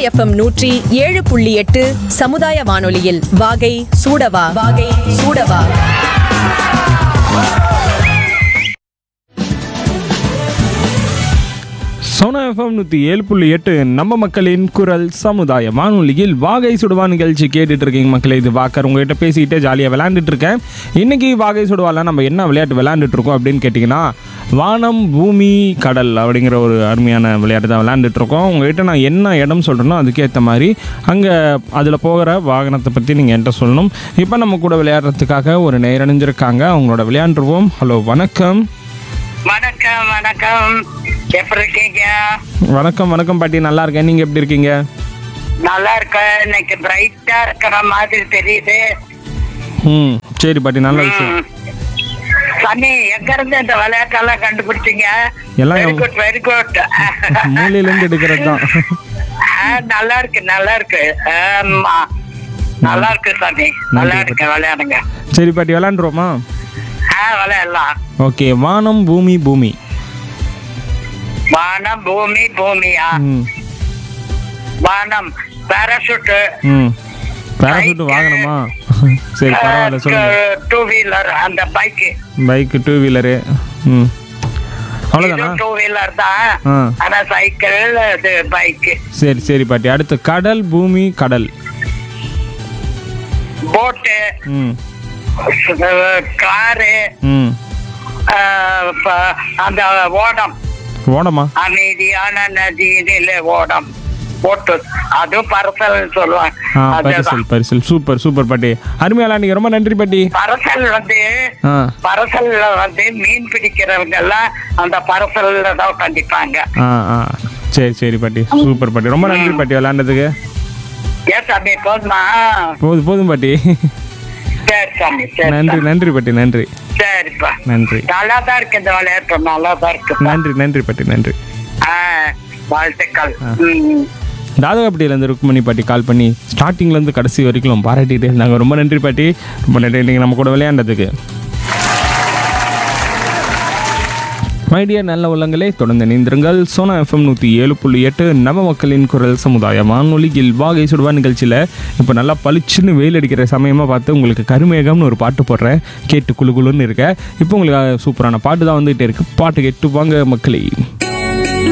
FM நூற்றி ஏழு புள்ளி எட்டு சமுதாய வானொலியில் வாகை சூடவா வாகை சூடவா சோனா எஃப்எம் நூற்றி ஏழு புள்ளி எட்டு நம்ம மக்களின் குரல் சமுதாய வானொலியில் வாகை சுடுவா நிகழ்ச்சி கேட்டுட்டு இருக்கீங்க மக்களே இது வாக்கர் உங்ககிட்ட பேசிக்கிட்டே ஜாலியாக விளையாண்டுட்டு இருக்கேன் இன்னைக்கு வாகை சுடுவால நம்ம என்ன விளையாட்டு விளையாண்டுட்டு இருக்கோம் அப்படின்னு கேட்டிங்கன்னா வானம் பூமி கடல் அப்படிங்கிற ஒரு அருமையான விளையாட்டு தான் விளையாண்டுட்டு இருக்கோம் உங்ககிட்ட நான் என்ன இடம் சொல்கிறேனோ அதுக்கேற்ற மாதிரி அங்கே அதில் போகிற வாகனத்தை பற்றி நீங்கள் என்கிட்ட சொல்லணும் இப்போ நம்ம கூட விளையாடுறதுக்காக ஒரு நேரணிஞ்சிருக்காங்க அவங்களோட விளையாண்டுருவோம் ஹலோ வணக்கம் வணக்கம் வணக்கம் எப்படி இருக்கீங்க வணக்கம் வணக்கம் பாட்டி நல்லா இருக்கேன் நீங்கள் எப்படி இருக்கீங்க நல்லா இருக்க இன்னைக்கு பிரைட்டா இருக்கிற மாதிரி தெரியுது ம் சரி பாட்டி நல்ல விஷயம் ம். சனி எங்க இருந்து இந்த விளையாட்டெல்லாம் கண்டுபிடிச்சீங்க எல்லாம் வெரி என் குட் வெரி குட் மூலையிலேருந்து எடுக்கிறது தான் நல்லா இருக்கு நல்லா இருக்கு ஆமா நல்லா இருக்கு சனி நல்லா இருக்கு விளையாடுங்க சரி பாட்டி விளாண்டுருவோமா ஆ விளையாடலாம் ஓகே வானம் பூமி பூமி வானம் பூமி பூமியா ம் வானம் பாராசூட்டு ம் பேராசூட் வாங்கணுமா சரி பரவாயில்ல சொல்லுங்க டூ வீலர் அந்த பைக்கு பைக்கு டூ வீலரு ம் அவ்வளோதானா டூ வீலர் தான் ஆ ஆனா சைக்கிள் இது பைக் சரி சரி பாட்டி அடுத்து கடல் பூமி கடல் போட்டு ம் காரு ம் அந்த ஓடம் ஓடமா அமைதியான நதியில ஓடம் போட்டு அதுவும் பரசல் சொல்லுவாங்க ஆ அதுதான். பரிசல் பரிசல் சூப்பர் சூப்பர் பாட்டி அருமையா விளாண்டிங்க ரொம்ப நன்றி பாட்டி பரசல் வந்து ஆ பரசல்ல வந்து மீன் பிடிக்கிறவங்க எல்லாம் அந்த பரசல்ல தான் கண்டிப்பாங்க ஆ ஆ சரி சரி பாட்டி சூப்பர் பாட்டி ரொம்ப நன்றி பாட்டி விளாண்டதுக்கு ஏன் சாமி போதுமா போதும் போதும் பாட்டி சரி சாமி சரி நன்றி சாமி. நன்றி பாட்டி நன்றி சரிப்பா நன்றி நல்லா தான் இருக்கு இந்த விளையாட்டு நல்லா தான் இருக்கு நன்றி நன்றி பாட்டி நன்றி ஆ, வாழ்த்துக்கள் ம். தாதகப்பட்டியிலேருந்து ருக்மணி பாட்டி கால் பண்ணி ஸ்டார்டிங்லேருந்து கடைசி வரைக்கும் பாராட்டிகிட்டே இருந்தாங்க ரொம்ப நன்றி பாட்டி ரொம்ப நன்றி நீங்கள் நம்ம கூட விளையாண்டதுக்கு மைடியர் நல்ல உள்ளங்களே தொடர்ந்து இணைந்திருங்கள் சோனா எஃப்எம் நூற்றி ஏழு புள்ளி எட்டு நம்ம மக்களின் குரல் சமுதாய வானொலியில் வாகை சுடுவா நிகழ்ச்சியில் இப்போ நல்லா பளிச்சுன்னு வெயில் அடிக்கிற சமயமாக பார்த்து உங்களுக்கு கருமேகம்னு ஒரு பாட்டு போடுறேன் கேட்டு குளு குளுன்னு இருக்க இப்போ உங்களுக்கு சூப்பரான பாட்டு தான் வந்துகிட்டே இருக்கு பாட்டு கேட்டு வாங்க மக்களே